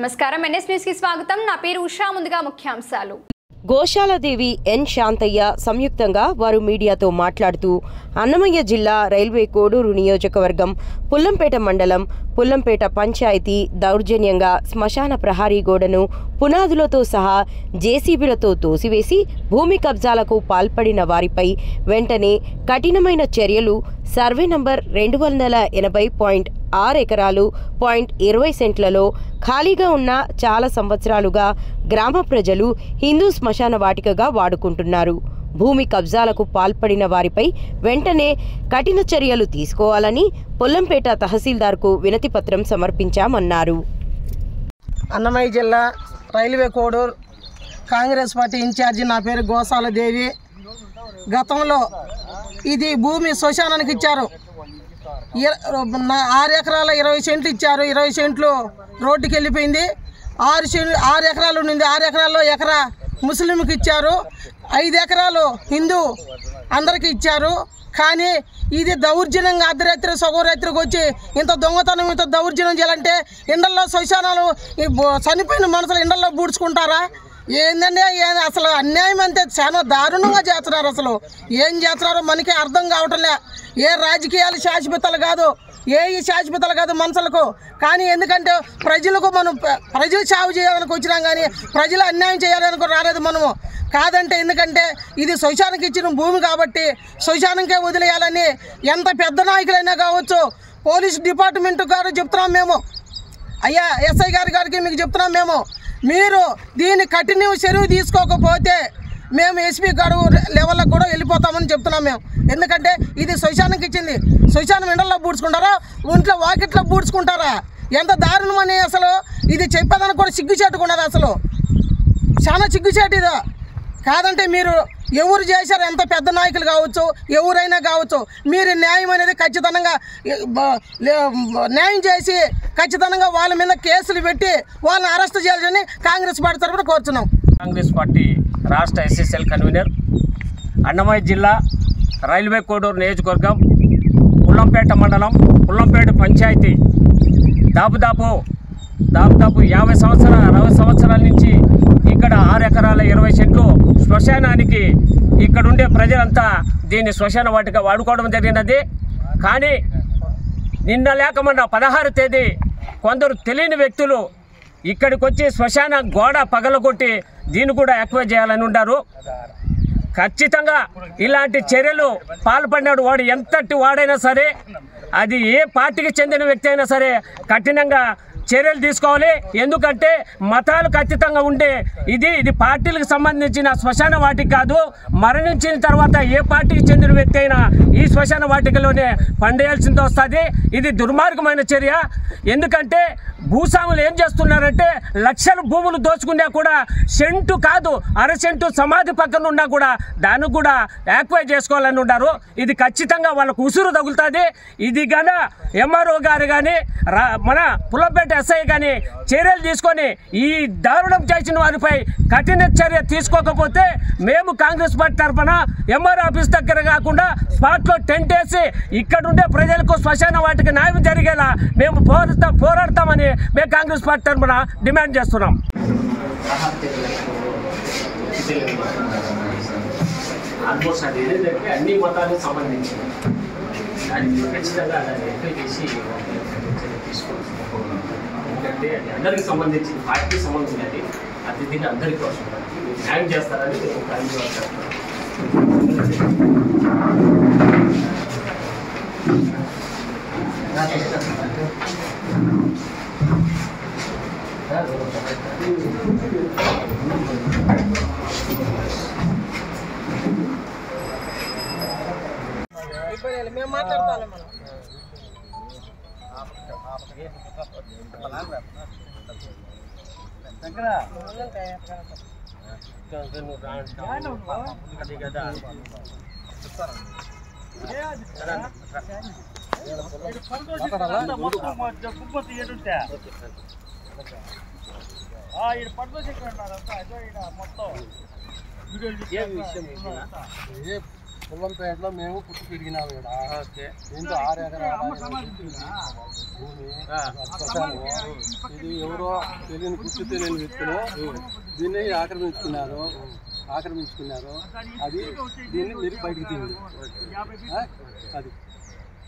నమస్కారం NS news కి స్వాగతం నా పేరు ఉషా ముందుగా ముఖ్యాంశాలు గోశాలదేవి ఎన్ శాంతయ్య సంయుక్తంగా వారు మీడియాతో మాట్లాడుతూ అన్నమయ్య జిల్లా రైల్వే కోడూరు నియోజకవర్గం పుల్లంపేట మండలం పుల్లంపేట పంచాయతీ దౌర్జన్యంగా శ్మశాన ప్రహారీ గోడను పునాదులతో సహా జేసీబీలతో తోసివేసి భూమి కబ్జాలకు పాల్పడిన వారిపై వెంటనే కఠినమైన చర్యలు సర్వే నంబర్ రెండు వందల ఎనభై పాయింట్ ఆరు ఎకరాలు పాయింట్ ఇరవై సెంట్లలో ఖాళీగా ఉన్న చాలా సంవత్సరాలుగా గ్రామ ప్రజలు హిందూ శ్మశాన వాటికగా వాడుకుంటున్నారు భూమి కబ్జాలకు పాల్పడిన వారిపై వెంటనే కఠిన చర్యలు తీసుకోవాలని పొల్లంపేట తహసీల్దార్కు వినతిపత్రం సమర్పించామన్నారు అన్నమయ్య జిల్లా railway Koduru Congress party incharge నా పేరు గోసాల దేవి గతంలో ఇది భూమి శ్మశానానికి ఇచ్చారు ఇర- నా- ఆరు ఎకరాల ఇరవై సెంట్లు ఇచ్చారు ఇరవై సెంట్లు రోడ్డుకి వెళ్ళిపోయింది ఆరు సెంట్లు ఆరు ఎకరాలు ఉండింది ఆరు ఎకరాల్లో ఎకరా ముస్లింకి ఇచ్చారు ఐదు ఎకరాలు హిందూ అందరికి ఇచ్చారు కానీ ఇది దౌర్జన్యంగా అర్ధరాత్రి సగోరాత్రికి వచ్చి ఇంత దొంగతనం ఇంత దౌర్జన్యం చేయాలంటే ఇండల్లో శ్మశానాలు ఈ బో- చనిపోయిన మనుషులు ఇండల్లో బూడ్చుకుంటారా ఏందండి ఏ- అసలు అన్యాయం అంతే చాలా దారుణంగా చేస్తున్నారు అసలు ఏం చేస్తున్నారో మనకి అర్థం కావటంలే ఏ రాజకీయాలు శాశ్వతాలు కాదు ఏ ఈ శాశ్వతాలు కాదు మనుషులకు కానీ ఎందుకంటే ప్రజలకు మనం ప్ర- ప్రజలు సేవ చేయాలని వచ్చినాం కానీ ప్రజలు అన్యాయం చేయాలని రాలేదు మనము కాదంటే ఎందుకంటే ఇది శ్మశానికి ఇచ్చిన భూమి కాబట్టి శ్మశానంకే వదిలేయాలని ఎంత పెద్ద నాయకులైనా కావచ్చు పోలీస్ డిపార్ట్మెంట్ గారు చెప్తున్నాం మేము అయ్యా ఎస్ఐ గారి గారికి మీకు చెప్తున్నాం మేము మీరు దీని కఠిన చర్య తీసుకోకపోతే మేము ఎస్పీ గారు లెవెల్కి కూడా వెళ్ళిపోతామని చెప్తున్నాం మేము ఎందుకంటే ఇది శ్మశానంకి ఇచ్చింది శ్మశానం ఎండల్లో బూడ్చుకుంటారా ఒంట్లో వాకిట్లో బూడ్చుకుంటారా ఎంత దారుణమని అసలు ఇది చెప్పేదానికి కూడా సిగ్గుచేట్టుకున్నది అసలు చాలా సిగ్గుచేటు ఇది కాదంటే మీరు ఎవరు చేశారు ఎంత పెద్ద నాయకులు కావచ్చు ఎవరైనా కావచ్చు మీరు న్యాయం అనేది ఖచ్చితంగా ఏ, బ- లే- బ- న్యాయం చేసి ఖచ్చితంగా వాళ్ళ మీద కేసులు పెట్టి వాళ్ళని అరెస్ట్ చేయాలని కాంగ్రెస్ పార్టీ తరఫున కోరుతున్నాం కాంగ్రెస్ పార్టీ రాష్ట్ర ఎస్ఎస్ఎల్ కన్వీనర్ అన్నమయ్య జిల్లా రైల్వే కోడూరు నియోజకవర్గం పుల్లంపేట మండలం పుల్లంపేట పంచాయతీ దాపుదాపు దాపుదాపు యాభై సంవత్సరాల అరవై సంవత్సరాల నుంచి ఇక్కడ ఆరు ఎకరాల ఇరవై సెంట్లు శ్మశానానికి ఇక్కడుండే ప్రజలంతా దీన్ని శ్మశాన వాటిగా వాడుకోవడం జరిగినది కానీ నిన్న లేక మొన్న పదహారు తేదీ కొందరు తెలియని వ్యక్తులు ఇక్కడికి వచ్చి శ్మశాన గోడ పగలగొట్టి దీన్ని కూడా ఎక్కువ చేయాలని ఉండారు ఖచ్చితంగా ఇలాంటి చర్యలు పాల్పడినాడు వాడు ఎంతటి వాడైనా సరే అది ఏ పార్టీకి చెందిన వ్యక్తి అయినా సరే కఠినంగా చర్యలు తీసుకోవాలి ఎందుకంటే మతాలు ఖచ్చితంగా ఉండే ఇది ఇది పార్టీలకు సంబంధించిన శ్మశాన వాటిక కాదు మరణించిన తర్వాత ఏ పార్టీకి చెందిన వ్యక్తి అయినా ఈ శ్మశాన వాటికలోనే పండేయాల్సింది వస్తుంది ఇది దుర్మార్గమైన చర్య ఎందుకంటే భూస్వాములు ఏం చేస్తున్నారంటే లక్షల భూములు దోచుకున్నా కూడా సెంటు కాదు అర సెంటు సమాధి పక్కన ఉన్నా కూడా దాన్ని కూడా యాక్వై చేసుకోవాలని ఉన్నారు ఇది ఖచ్చితంగా వాళ్ళకు ఉసురు తగులుతుంది ఇది గన ఎంఆర్ఓ గారు కానీ రా మన పుల్లపేట ఎస్ఐ కానీ చర్యలు తీసుకొని ఈ దారుణం చేసిన వారిపై కఠిన చర్య తీసుకోకపోతే మేము కాంగ్రెస్ పార్టీ తరఫున ఎంఆర్ ఆఫీస్ దగ్గర కాకుండా స్పాట్లో టెంట్ వేసి ఇక్కడుండే ప్రజలకు శ్మశాన వాటికి న్యాయం జరిగేలా మేము పోరాడతా పోరాడతామని మేము కాంగ్రెస్ పార్టీ తరఫున డిమాండ్ చేస్తున్నాం ఆల్మోస్ట్ అది ఏదంటే అన్ని మతాలకు సంబంధించి దానికి ఖచ్చితంగా దాన్ని ఎంపీ చేసి తీసుకోవాలి ఎందుకంటే అది అందరికి సంబంధించి పార్టీ సంబంధించి అది అది దీన్ని అందరికీ అవసరం మీరు న్యాయం చేస్తారని నేను కాంగ్రెస్ చెప్తున్నాను మేము మాట్లాడతాం మనం అది కదా ఏ విషయం ఇది? పుల్లంపేటలో మేము పుట్టి పెరిగినాము ఇక్కడ ఓకే దీంతో ఆరు ఎకరాల ఇరవై గుంటలు భూమి అది శ్మశానము. ఇది ఎవరో తెలియని గుర్తు తెలియని వ్యక్తులు దీన్ని ఆక్రమించుకున్నారు ఆక్రమించుకున్నారు అది దీన్ని మీరు బయటికి తీయండి ఆ? అది